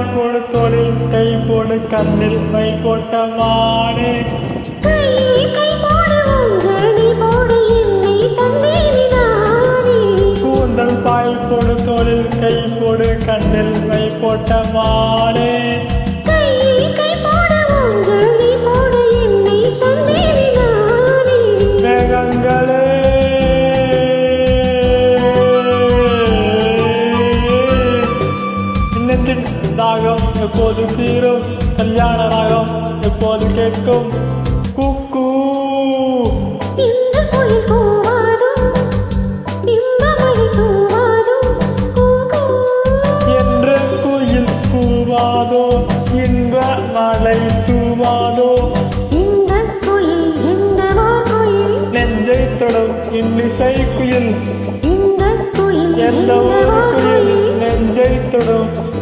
போடு தோளில் கை போடு கண்ணில் மை போட்ட மானே கையில் கை போடு ஊஞ்சல் போடு என்னை தந்தேனே நானே கூந்தல் பாய் போடு தோளில் கை போடு கண்ணில் மை போட்ட மானே கையில் கை போடு ஊஞ்சல் போடு என்னை தந்தேனே நானே மேகங்களே நெஞ்சின் தாகம் எப்போது தீரும் கல்யாண ராகம் எப்போது கேட்கும் குக்கூ இந்த குயில் கூவாதோ இன்பமணி தூவாதோ கூகூ என்று குயில் கூவாதோ இன்ப மழை தூவாதோ இந்த குயில் இந்த குயில் நெஞ்சை தொடும் இன்னிசை குயில் இந்த குயில் எந்த இந்த ஒரு குயில் குயில் நெஞ்சை தொடும்